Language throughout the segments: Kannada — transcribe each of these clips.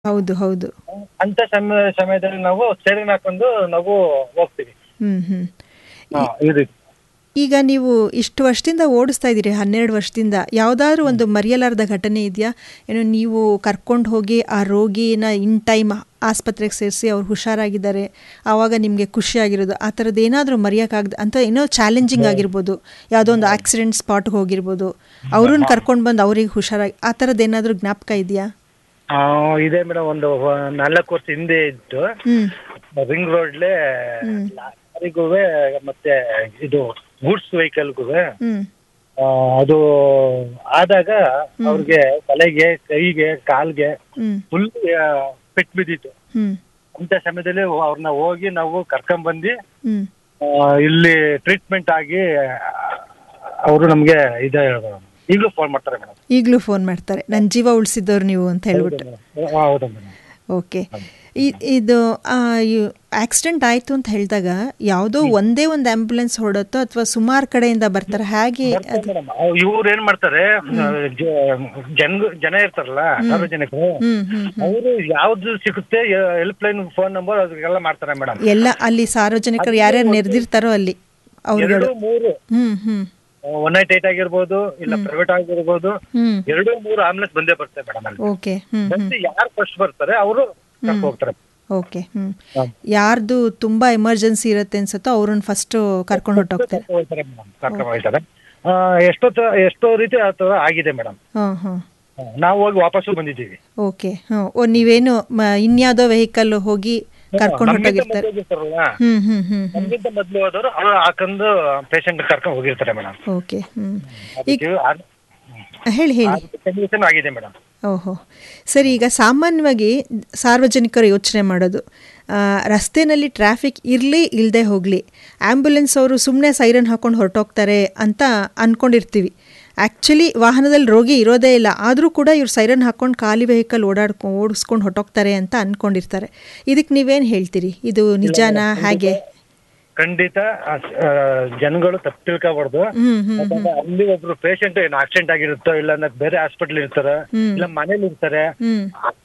ಹೌದು ಹೌದು ಅಂತ ಸಮಯ ಸಮಯದಲ್ಲಿ ನಾವು ಸೇರಿನ ಹಾಕೊಂಡು ನಾವು ಹೋಗ್ತೀವಿ ಹ್ಮ್ ಹ್ಮ್ ಹಾ, ಈ ರೀತಿ ಈಗ ನೀವು ಇಷ್ಟು ವರ್ಷದಿಂದ ಓಡಿಸ್ತಾ ಇದ್ದೀರಿ ಹನ್ನೆರಡು ವರ್ಷದಿಂದ ಯಾವುದಾದ್ರೂ ಒಂದು ಮರೆಯಲಾರದ ಘಟನೆ ಇದೆಯಾ ಏನೋ ನೀವು ಕರ್ಕೊಂಡು ಹೋಗಿ ಆ ರೋಗಿನ ಇನ್ ಟೈಮ್ ಆಸ್ಪತ್ರೆಗೆ ಸೇರಿಸಿ ಅವ್ರು ಹುಷಾರಾಗಿದ್ದಾರೆ ಆವಾಗ ನಿಮಗೆ ಖುಷಿ ಆಗಿರೋದು ಆ ಥರದ್ದು ಏನಾದರೂ ಮರೆಯೋಕ್ಕಾಗದ ಅಂತ ಏನೋ ಚಾಲೆಂಜಿಂಗ್ ಆಗಿರ್ಬೋದು ಯಾವುದೋ ಒಂದು ಆಕ್ಸಿಡೆಂಟ್ ಸ್ಪಾಟ್ಗೆ ಹೋಗಿರ್ಬೋದು ಅವ್ರನ್ನ ಕರ್ಕೊಂಡು ಬಂದು ಅವ್ರಿಗೆ ಹುಷಾರಾಗಿ ಆ ಥರದ್ದು ಏನಾದರೂ ಜ್ಞಾಪಕ ಇದೆಯಾ ಆ, ಇದೆ ಮೇಡಮ್ ಒಂದು ವ- ನಾಲ್ಕು ವರ್ಷ ಹಿಂದೆ ಇತ್ತು ಹ್ಮ್ ರಿಂಗ್ ರೋಡ್ಲೆ ಲಾರಿಗೂ ಮತ್ತೆ ಇದು ಗೂಡ್ಸ್ ವೆಹಿಕಲ್ಗೂ ಹ್ಮ್ ಅದು ಆದಾಗ ಅವ್ರಿಗೆ ತಲೆಗೆ ಕೈಗೆ ಕಾಲ್ಗೆ ಹ್ಮ್ ಫುಲ್ ಪೆಟ್ಟು ಬಿದ್ದಿತ್ತು ಹ್ಮ್ ಅಂತ ಸಮಯದಲ್ಲಿ ಅವ್ರನ್ನ ಹೋಗಿ ನಾವು ಕರ್ಕೊಂಡ್ ಬಂದು ಹ್ಮ್ ಆ, ಇಲ್ಲಿ ಟ್ರೀಟ್ಮೆಂಟ್ ಆಗಿ ಅವರು ನಮ್ಗೆ ಇದ ಈಗಲೂ ಫೋನ್ ಮಾಡ್ತಾರೆ ಮೇಡಮ್ ಈಗಲೂ ಫೋನ್ ಮಾಡ್ತಾರೆ ನನ್ನ ಜೀವ ಉಳಿಸಿದ್ದವ್ರು ನೀವು ಅಂತ ಹೇಳ್ಬಿಟ್ಟು ಹೌದು ಮೇಡಮ್ ಓಕೆ ಇದು ಆಕ್ಸಿಡೆಂಟ್ ಆಯಿತು ಅಂತ ಹೇಳಿದಾಗ ಯಾವುದೋ ಒಂದೇ ಒಂದು ಆಂಬ್ಯುಲೆನ್ಸ್ ಹೊರಡುತ್ತೋ ಅಥವಾ ಸುಮಾರು ಕಡೆಯಿಂದ ಬರ್ತಾರೆ ಹಾಗೆ ಅದು ಮೇಡಮ್ ಇವ್ರು ಏನ್ ಮಾಡ್ತಾರೆ ಜ- ಜನ ಜನ ಇರ್ತಾರಲ್ಲ ಸಾರ್ವಜನಿಕರು ಹ್ಮ್ ಹ್ಮ್ ಅವರು ಯಾವ್ದು ಸಿಗುತ್ತೆ ಹೆಲ್ಪ್ ಲೈನ್ ಫೋನ್ ನಂಬರ್ ಅದಕ್ಕೆಲ್ಲ ಮಾಡ್ತಾರೆ ಮೇಡಮ್ ಎಲ್ಲ ಅಲ್ಲಿ ಸಾರ್ವಜನಿಕರು ಯಾರ್ಯಾರು ನೆರೆದಿರ್ತಾರೋ ಅಲ್ಲಿ ಅವ್ರುಗಳು ಎರಡು ಮೂರು ಹ್ಮ್ ಹ್ಮ್ ಒನ್ ನೈಟ್ ಏಟ್ ಆಗಿರ್ಬೋದು ಇಲ್ಲ ಪ್ರೈವೇಟ್ ಆಗಿರ್ಬೋದು ಹ್ಮ್ ಎರಡು ಮೂರು ಆಂಬುಲೆನ್ಸ್ ಬಂದೇ ಬರ್ತದೆ ಮೇಡಮ್ ಅಲ್ಲಿ ಓಕೆ ಹ್ಮ್ ಹ್ಮ್ ಬಂದು ಯಾರು ಫಸ್ಟ್ ಬರ್ತಾರೆ ಅವರು ಕರ್ಕೊಂಡು ಹೋಗ್ತಾರೆ ಓಕೆ ಹ್ಮ್ ಹಾ. ಯಾರ್ದು ತುಂಬಾ ಎಮರ್ಜೆನ್ಸಿ ಇರುತ್ತೆ ಅನ್ಸುತ್ತೋ ಅವ್ರನ್ನ ಫಸ್ಟ್ ಕರ್ಕೊಂಡು ಹೊಟ್ಟೋಗ್ತಾರೆ ಕರ್ಕೊಂಡು ಹೋಗ್ತಾರೆ ಮೇಡಮ್ ಕರ್ಕೊಂಡು ಹೋಗ್ತಾರೆ ಆ, ಎಷ್ಟೋ ತ- ಎಷ್ಟೋ ರೀತಿ ಆ ಥರ ಆಗಿದೆ ಮೇಡಮ್ ಹಾಂ ಹಾಂ ನಾವು ಹೋಗಿ ವಾಪಸ್ಸು ಬಂದಿದ್ದೀವಿ ಓಕೆ ಹಾಂ ಓ ನೀವೇನು ಮ- ಇನ್ಯಾವುದೋ ವೆಹಿಕಲ್ ಹೋಗಿ ಕರ್ಕೊಂಡು ನಮ್ಗಿಂತ ಹೊಟ್ಟೋಗಿರ್ತಾರೆ ಮೊದ್ಲು ಹೋಗಿರ್ತಾರಲ್ಲ, ಹ್ಮ್ ಹ್ಮ್ ಹ್ಮ್ ಹ್ಮ್ ನಮ್ಗಿಂತ ಮೊದಲು ಹೋದವರು ಅವ್ರು ಹಾಕೊಂಡು ಪೇಷಂಟ್ ಕರ್ಕೊಂಡು ಹೋಗಿರ್ತಾರೆ ಮೇಡಮ್ ಓಕೆ ಹ್ಮ್ ಅದಕ್ಕೆ ಆರ್- ಹೇಳಿ ಹೇಳಿ ಆರ್ ಕಂಡೀಷನ್ ಆಗಿದೆ ಮೇಡಮ್ ಓಹೋ ಸರಿ ಈಗ ಸಾಮಾನ್ಯವಾಗಿ ಸಾರ್ವಜನಿಕರು ಯೋಚನೆ ಮಾಡೋದು ಆ, ರಸ್ತೆನಲ್ಲಿ ಟ್ರಾಫಿಕ್ ಇರಲಿ ಇಲ್ಲದೆ ಹೋಗಲಿ ಆ್ಯಂಬುಲೆನ್ಸ್ ಅವರು ಸುಮ್ಮನೆ ಸೈರನ್ ಹಾಕೊಂಡು ಹೊರಟೋಗ್ತಾರೆ ಅಂತ ಅಂದ್ಕೊಂಡಿರ್ತೀವಿ ಆ್ಯಕ್ಚುಲಿ ವಾಹನದಲ್ಲಿ ರೋಗಿ ಇರೋದೇ ಇಲ್ಲ ಆದರೂ ಕೂಡ ಇವ್ರು ಸೈರನ್ ಹಾಕ್ಕೊಂಡು ಖಾಲಿ ವೆಹಿಕಲ್ ಓಡಾಡ್ಕೊ ಓಡಿಸ್ಕೊಂಡು ಹೊರಟೋಗ್ತಾರೆ ಅಂತ ಅಂದ್ಕೊಂಡಿರ್ತಾರೆ ಇದಕ್ಕೆ ನೀವೇನು ಹೇಳ್ತೀರಿ ಇದು ನಿಜಾನಾ ಹಾಗೆ ಖಂಡಿತ ಆ ಸ- ಆ, ಜನಗಳು ತಪ್ಪು ತಿಳ್ಕೊಬಾರ್ದು ಹ್ಮ್ ಹ್ಮ್ ಯಾಕಂದ್ರೆ ಅಲ್ಲಿ ಒಬ್ರು ಪೇಷಂಟ್ ಏನು ಆಕ್ಸಿಡೆಂಟ್ ಆಗಿರುತ್ತೋ ಇಲ್ಲ ಅಂದ್ರೆ ಬೇರೆ ಹಾಸ್ಪಿಟಲ್ ಇರ್ತಾರೆ ಹ್ಮ್. ಇಲ್ಲ ಮನೇಲಿ ಇರ್ತಾರೆ ಹ್ಮ್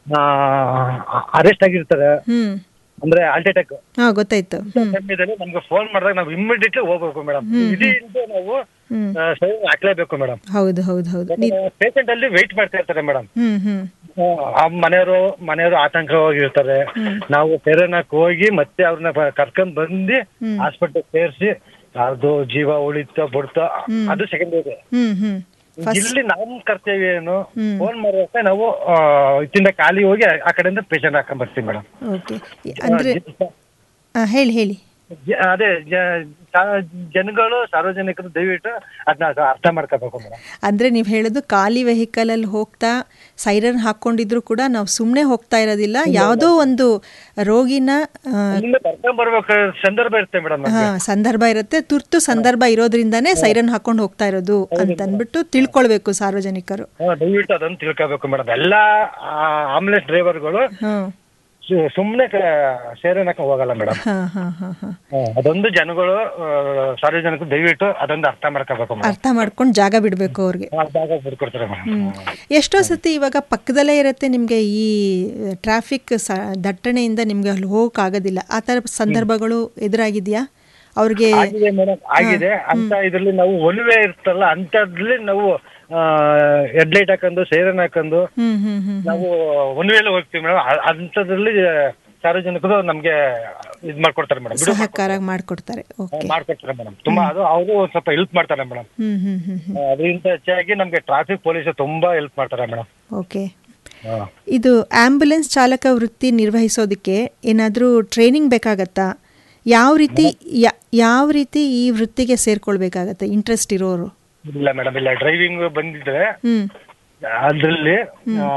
ಅರೆಸ್ಟ್ ಆಗಿರ್ತಾರೆ ಹ್ಮ್ ಅಂದ್ರೆ ಹಾರ್ಟ್ ಅಟ್ಯಾಕ್ ಹಾಂ ಗೊತ್ತಾಯ್ತು ಹ್ಮ್ ಸಮಯದಲ್ಲಿ ನಮ್ಗೆ ಫೋನ್ ಮಾಡಿದಾಗ ನಾವು ಇಮಿಡಿಯೇಟ್ಲಿ ಹೋಗ್ಬೇಕು ಮೇಡಮ್ ಇದರಿಂದ ನಾವು ಹ್ಮ್ ಸರಿ ಹಾಕ್ಲೇಬೇಕು ಮೇಡಮ್ ಹೌದು ಹೌದು ಹೌದು ನಿ ಪೇಷಂಟ್ ಅಲ್ಲಿ ವೆಯ್ಟ್ ಮಾಡ್ತಾ ಇರ್ತಾರೆ ಮೇಡಮ್ ಹ್ಮ್ ಹ್ಮ್ ಆ ಮನೆಯವರು ಮನೆಯವರು ಆತಂಕವಾಗಿರ್ತಾರೆ ನಾವು ಸೆರೆನಕ್ ಹೋಗಿ ಮತ್ತೆ ಅವ್ರನ್ನ ಕರ್ಕೊಂಡ್ ಬಂದು ಹ್ಮ್. ಹಾಸ್ಪಿಟಲ್ ಸೇರಿಸಿ ಅದು ಜೀವ ಉಳಿತ ಬಿಡ್ತಾ ಅದು ಸೆಕೆಂಡ್ ಇದೆ ಹ್ಮ್ ಹ್ಮ್ ಇಲ್ಲಿ ನಮ್ಮ ಕರ್ತವ್ಯ ಏನು ಹ್ಮ್. ಫೋನ್ ಮಾಡುವಾಗ ನಾವು ಆ, ಇತ್ತಿಂದ ಖಾಲಿ ಹೋಗಿ ಆ- ಆ ಕಡೆಯಿಂದ ಪೇಷಂಟ್ ಹಾಕೊಂಡ್ ಬರ್ತೀವಿ ಮೇಡಮ್ ಓಕೆ ಅಂದ್ರೆ ಆ, ಹೇಳಿ ಹೇಳಿ ಅದೇ ಜ- ಸಾ- ಜನಗಳು ಸಾರ್ವಜನಿಕರು ದಯವಿಟ್ಟು ಅದನ್ನ ಅರ್ಥ ಮಾಡ್ಕೋಬೇಕು ಮೇಡಮ್ ಅಂದ್ರೆ ನೀವು ಹೇಳೋದು ಖಾಲಿ ವೆಹಿಕಲ್ ಅಲ್ಲಿ ಹೋಗ್ತಾ ಸೈರನ್ ಹಾಕೊಂಡಿದ್ರು ಕೂಡ ನಾವು ಸುಮ್ಮನೆ ಹೋಗ್ತಾ ಇರೋದಿಲ್ಲ ಯಾವುದೋ ಒಂದು ರೋಗಿನ ಆ, ಅಲ್ಲಿಂದ ಕರ್ಕೊಂಡ್ ಬರ್ಬೇಕು ಸಂದರ್ಭ ಇರುತ್ತೆ ಮೇಡಮ್ ಹಾ, ಸಂದರ್ಭ ಇರುತ್ತೆ ತುರ್ತು ಸಂದರ್ಭ ಇರೋದ್ರಿಂದಾನೇ ಸೈರನ್ ಹಾಕೊಂಡು ಹೋಗ್ತಾ ಇರೋದು ಅಂತ ಅಂದ್ಬಿಟ್ಟು ತಿಳ್ಕೊಳ್ಬೇಕು ಸಾರ್ವಜನಿಕರು ದಯವಿಟ್ಟು ಅದನ್ನು ತಿಳ್ಕೋಬೇಕು ಮೇಡಮ್ ಎಲ್ಲಾ ಆಂಬುಲೆನ್ಸ್ ಡ್ರೈವರ್ಗಳು ಹ್ಮ್ ಸುಮ್ಮನೆ ಸೇರನಕ ಹೋಗಲ್ಲ ಮೇಡಮ್ ಹಾ ಹಾ ಹಾ ಹಾ ಅದೊಂದು ಜನಗಳು ಆ, ಸಾರ್ವಜನಿಕರು ದಯವಿಟ್ಟು ಅದೊಂದು ಅರ್ಥ ಮಾಡ್ಕೋಬೇಕು ಮೇಡಮ್ ಅರ್ಥ ಮಾಡ್ಕೊಂಡು ಜಾಗ ಬಿಡಬೇಕು ಅವ್ರಿಗೆ ಜಾಗ ಬಿಡ್ಕೊಡ್ತಾರೆ ಮೇಡಮ್ ಎಷ್ಟೋ ಸತಿ ಇವಾಗ ಪಕ್ಕದಲ್ಲೇ ಇರುತ್ತೆ ನಿಮಗೆ ಈ ಟ್ರಾಫಿಕ್ ಸ ದಟ್ಟಣೆಯಿಂದ ನಿಮಗೆ ಅಲ್ಲಿ ಹೋಗೋಕ್ಕಾಗೋದಿಲ್ಲ ಆ ಥರ ಸಂದರ್ಭಗಳು ಎದುರಾಗಿದೆಯಾ ಅವ್ರಿಗೆ ಆಗಿದೆ ಮೇಡಮ್ ಆಗಿದೆ ಅಂತ ಇದ್ರಲ್ಲಿ ನಾವು ಒಲುವೆ ಇರ್ತಲ್ಲ ಅಂತದ್ರಲ್ಲಿ ನಾವು ಹೆಡ್ಲೈಟ್ ಹಾಕೊಂಡು ಸೈರನ್ ಹಾಕೊಂಡು ಹ್ಮ್ ಹ್ಮ್ ಹ್ಮ್ ನಾವು ಒಲುವೆಲ್ಲ ಹೋಗ್ತೀವಿ ಮೇಡಮ್ ಅಂತದ್ರಲ್ಲಿ ಸಾರ್ವಜನಿಕರು ನಮ್ಗೆ ಇದ್ ಮಾಡ್ಕೊಡ್ತಾರೆ ಮೇಡಮ್ ಬಿಡು ಸಹಕಾರ ಮಾಡಿಕೊಡ್ತಾರೆ ಓಕೆ ಮಾಡ್ಕೊಡ್ತಾರೆ ಮೇಡಮ್ ತುಂಬಾ ಅದು ಅವರು ಸ್ವಲ್ಪ ಹೆಲ್ಪ್ ಮಾಡ್ತಾರೆ ಮೇಡಮ್ ಹ್ಮ್ ಹ್ಮ್ ಹ್ಮ್ ಹ್ಮ್ ಅದರಿಂದ ಹೆಚ್ಚಾಗಿ ನಮ್ಗೆ ಟ್ರಾಫಿಕ್ ಪೊಲೀಸ್ ತುಂಬಾ ಹೆಲ್ಪ್ ಮಾಡ್ತಾರೆ ಮೇಡಮ್ ಓಕೆ ಇದು ಆಂಬ್ಯುಲೆನ್ಸ್ ಚಾಲಕ ವೃತ್ತಿ ನಿರ್ವಹಿಸೋದಕ್ಕೆ ಏನಾದರೂ ಟ್ರೈನಿಂಗ್ ಬೇಕಾಗತ್ತಾ ಯಾವ ರೀತಿ ಯಾ- ಯಾವ ರೀತಿ ಈ ವೃತ್ತಿಗೆ ಸೇರ್ಕೊಳ್ಬೇಕಾಗತ್ತೆ ಇಂಟ್ರೆಸ್ಟ್ ಇರೋರು ಇಲ್ಲ ಮೇಡಮ್ ಇಲ್ಲ ಡ್ರೈವಿಂಗ್ ಬಂದಿದ್ರೆ ಹ್ಮ್ ಅದ್ರಲ್ಲಿ ಆ,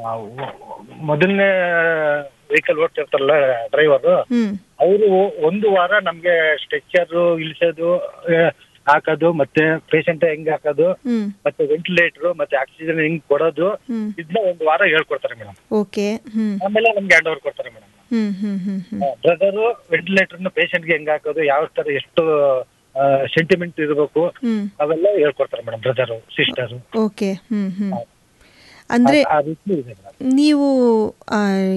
ಮೊದಲನೇ ವೆಹಿಕಲ್ ಓಡ್ತಿರ್ತಾರಲ್ಲ ಡ್ರೈವರ್ ಹ್ಮ್ ಅವರು ಒಂದು ವಾರ ನಮ್ಗೆ ಸ್ಟ್ರೆಚರ್ ಇಳಿಸೋದು ಆ, ಹಾಕೋದು ಮತ್ತೆ ಪೇಷಂಟ್ ಹೆಂಗ್ ಹಾಕೋದು ಹ್ಮ್ ಮತ್ತೆ ವೆಂಟಿಲೇಟರ್ ಮತ್ತೆ ಆಕ್ಸಿಜನ್ ಹೆಂಗ್ ಕೊಡೋದು ಹ್ಮ್ ಇದನ್ನ ಒಂದು ವಾರ ಹೇಳ್ಕೊಡ್ತಾರೆ ಮೇಡಮ್ ಓಕೆ ಹ್ಮ್ ಆಮೇಲೆ ನಮ್ಗೆ ಹ್ಯಾಂಡ್ ಓವರ್ ಕೊಡ್ತಾರೆ ಮೇಡಮ್ ಹ್ಮ್ ಹ್ಮ್ ಹ್ಮ್ ಹ್ಮ್ ಬ್ರದರ್ ವೆಂಟಿಲೇಟರ್ ಗೆ ಹೆಂಗ್ ಹಾಕೋದು ಯಾವ ತರ ಎಷ್ಟು ಸೆಂಟಿಮೆಂಟ್ ಇರಬೇಕು ಹ್ಮ್ ಅವೆಲ್ಲ ಹೇಳ್ಕೊಡ್ತಾರೆ ಮೇಡಮ್ ಬ್ರದರ್ ಸಿಸ್ಟರ್ ಓಕೆ ಹ್ಮ್ ಹ್ಮ್ ಅಂದ್ರೆ ಆ ರೀತಿ ಇದೆ ಮೇಡಮ್ ನೀವು ಆ,